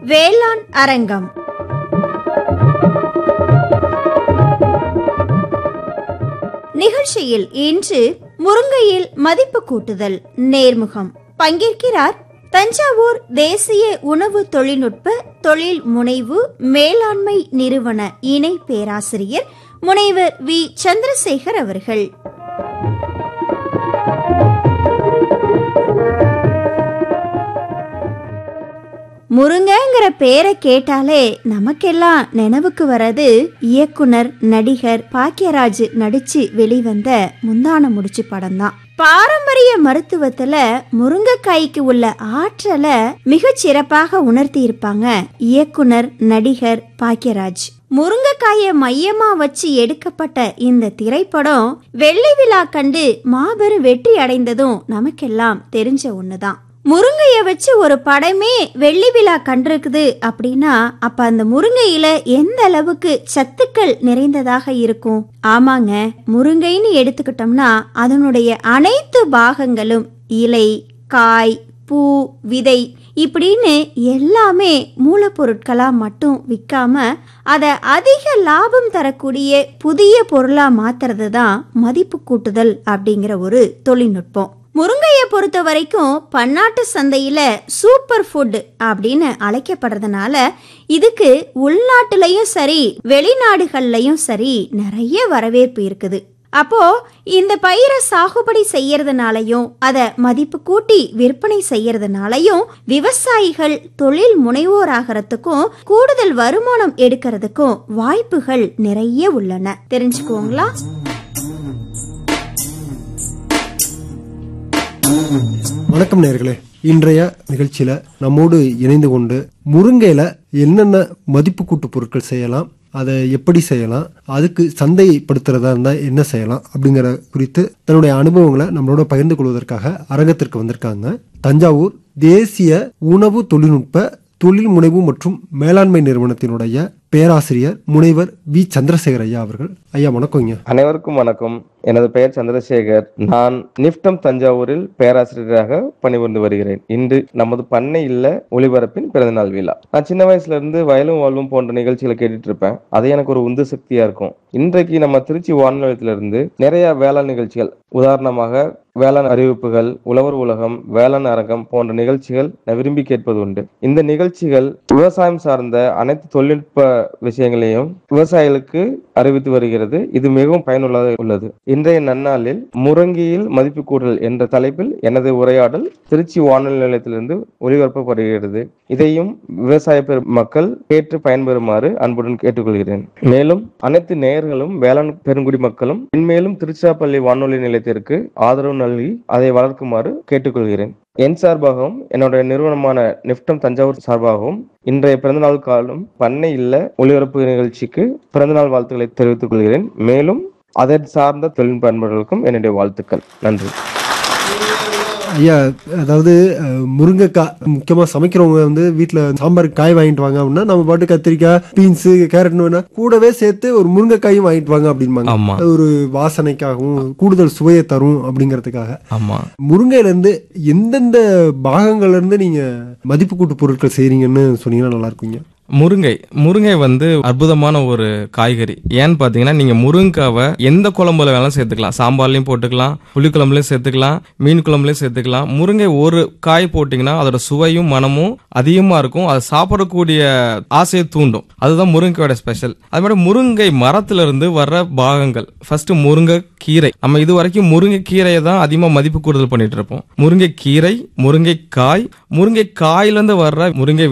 வேளாண் அரங்கம் நிகழ்ச்சியில் இன்று முருங்கையில் மதிப்பு கூட்டுதல் நேர்முகம் பங்கேற்கிறார் தஞ்சாவூர் தேசிய உணவு தொழில்நுட்ப தொழில் முனைவு மேலாண்மை நிறுவன இணை பேராசிரியர் முனைவர் வி சந்திரசேகர் அவர்கள் முருங்கங்கிற பேரை கேட்டாலே நமக்கெல்லாம் நினைவுக்கு வர்றது இயக்குனர் நடிகர் பாக்கியராஜ் நடிச்சு வெளிவந்த முந்தான முடிச்சு படம் தான் பாரம்பரிய மருத்துவத்துல முருங்கைக்காய்க்கு உள்ள ஆற்றலை மிகச் சிறப்பாக உணர்த்தி இருப்பாங்க இயக்குனர் நடிகர் பாக்கியராஜ் முருங்கைக்காயை மையமா வச்சு எடுக்கப்பட்ட இந்த திரைப்படம் வெள்ளி விழா கண்டு மாபெரும் வெற்றி அடைந்ததும் நமக்கெல்லாம் தெரிஞ்ச ஒண்ணுதான் முருங்கைய வச்சு ஒரு படமே வெள்ளி விழா கண்டிருக்குது அப்படின்னா அப்ப அந்த முருங்கையில எந்த அளவுக்கு சத்துக்கள் நிறைந்ததாக இருக்கும் ஆமாங்க முருங்கைன்னு எடுத்துக்கிட்டோம்னா அதனுடைய அனைத்து பாகங்களும் இலை காய் பூ விதை இப்படின்னு எல்லாமே மூலப்பொருட்களா மட்டும் விற்காம அதை அதிக லாபம் தரக்கூடிய புதிய பொருளா மாத்துறது தான் மதிப்பு கூட்டுதல் அப்படிங்கிற ஒரு தொழில்நுட்பம் முருங்கையை பொறுத்த வரைக்கும் பன்னாட்டு சந்தையில சூப்பர் ஃபுட் அப்படின்னு அழைக்கப்படுறதுனால இதுக்கு உள்நாட்டுலயும் சரி வெளிநாடுகள்லயும் சரி நிறைய வரவேற்பு இருக்குது அப்போ இந்த பயிரை சாகுபடி செய்யறதுனாலையும் அதை மதிப்பு கூட்டி விற்பனை செய்யறதுனாலையும் விவசாயிகள் தொழில் முனைவோராகிறதுக்கும் கூடுதல் வருமானம் எடுக்கிறதுக்கும் வாய்ப்புகள் நிறைய உள்ளன தெரிஞ்சுக்கோங்களா வணக்கம் நேர்களே இன்றைய நிகழ்ச்சியில நம்மோடு இணைந்து கொண்டு முருங்கையில என்னென்ன மதிப்பு கூட்டு பொருட்கள் செய்யலாம் அதை எப்படி செய்யலாம் அதுக்கு சந்தைப்படுத்துறதா இருந்தா என்ன செய்யலாம் அப்படிங்கிற குறித்து தன்னுடைய அனுபவங்களை நம்மளோட பகிர்ந்து கொள்வதற்காக அரங்கத்திற்கு வந்திருக்காங்க தஞ்சாவூர் தேசிய உணவு தொழில்நுட்ப தொழில் முனைவு மற்றும் மேலாண்மை நிறுவனத்தினுடைய பேராசிரியர் முனைவர் வி சந்திரசேகர் ஐயா அவர்கள் ஐயா வணக்கங்க அனைவருக்கும் வணக்கம் எனது பெயர் சந்திரசேகர் நான் நிப்டம் தஞ்சாவூரில் பேராசிரியராக பணிபுரிந்து வருகிறேன் இன்று நமது பண்ணை இல்ல ஒளிபரப்பின் பிறந்தநாள் விழா நான் சின்ன வயசுல இருந்து வயலும் வாழ்வும் போன்ற நிகழ்ச்சிகளை கேட்டுட்டு இருப்பேன் அது எனக்கு ஒரு உந்து சக்தியா இருக்கும் இன்றைக்கு நம்ம திருச்சி வானொலியிலிருந்து நிறைய வேளாண் நிகழ்ச்சிகள் உதாரணமாக வேளாண் அறிவிப்புகள் உழவர் உலகம் வேளாண் அரங்கம் போன்ற நிகழ்ச்சிகள் நான் விரும்பி கேட்பது உண்டு இந்த நிகழ்ச்சிகள் விவசாயம் சார்ந்த அனைத்து தொழில்நுட்ப விஷயங்களையும் விவசாயிகளுக்கு அறிவித்து வருகிறது இது மிகவும் பயனுள்ளதாக உள்ளது இன்றைய நன்னாளில் முருங்கையில் மதிப்பு கூடல் என்ற தலைப்பில் எனது உரையாடல் திருச்சி வானொலி நிலையத்திலிருந்து ஒளிபரப்பப்படுகிறது இதையும் விவசாய பெரு- மக்கள் கேட்டு பயன்பெறுமாறு அன்புடன் கேட்டுக்கொள்கிறேன் மேலும் அனைத்து நேயர்களும் வேளாண் பெருங்குடி மக்களும் இன்மேலும் திருச்சிராப்பள்ளி வானொலி நிலையத்திற்கு ஆதரவு நல்கி அதை வளர்க்குமாறு கேட்டுக்கொள்கிறேன் என் சார்பாகவும் என்னுடைய நிறுவனமான நிப்டம் தஞ்சாவூர் சார்பாகவும் இன்றைய பிறந்தநாள் காலம் பண்ணை இல்ல ஒளிபரப்பு நிகழ்ச்சிக்கு பிறந்தநாள் வாழ்த்துக்களை தெரிவித்துக் கொள்கிறேன் மேலும் அதை சார்ந்த தொழில்நுட்ப அன்பர்களுக்கும் என்னுடைய வாழ்த்துக்கள் நன்றி ஐயா அதாவது அஹ், முருங்கைக்காய் முக்கியமா சமைக்கிறவங்க வந்து வீட்ல சாம்பார் காய் வாங்கிட்டு வாங்க அப்படின்னா நம்ம பாட்டு கத்திரிக்காய் பீன்ஸ் கேரட்னு வேணா கூடவே சேர்த்து ஒரு முருங்கைக்காயும் வாங்கிட்டு வாங்க அப்படிம்பாங்க ஆமா அது ஒரு வாசனைக்காகவும் கூடுதல் சுவையை தரும் அப்படிங்கிறதுக்காக ஆமா முருங்கையில இருந்து எந்தெந்த பாகங்கள்ல இருந்து நீங்க மதிப்பு கூட்டு பொருட்கள் செய்றீங்கன்னு சொன்னீங்கன்னா நல்லா இருக்குங்க முருங்கை முருங்கை வந்து அற்புதமான ஒரு காய்கறி ஏன்னு பாத்தீங்கன்னா நீங்க முருங்காவை எந்த குழம்புல வேணாலும் சேர்த்துக்கலாம் சாம்பார்லயும் போட்டுக்கலாம் புளி குழம்புலயும் சேர்த்துக்கலாம் மீன் குழம்புலயும் சேர்த்துக்கலாம் முருங்கை ஒரு காய் போட்டீங்கன்னா அதோட சுவையும் மனமும் அதிகமா இருக்கும் அதை சாப்பிடக்கூடிய ஆசையை தூண்டும் அதுதான் முருங்கையோட ஸ்பெஷல் அது மாதிரி முருங்கை மரத்துல இருந்து வர்ற பாகங்கள் ஃபர்ஸ்ட் முருங்கை கீரை நம்ம இது வரைக்கும் முருங்கை கீரையை தான் அதிகமா மதிப்பு கூடுதல் பண்ணிட்டு இருப்போம் முருங்கை கீரை முருங்கை காய் முருங்கை காயில இருந்து வர்ற முருங்கை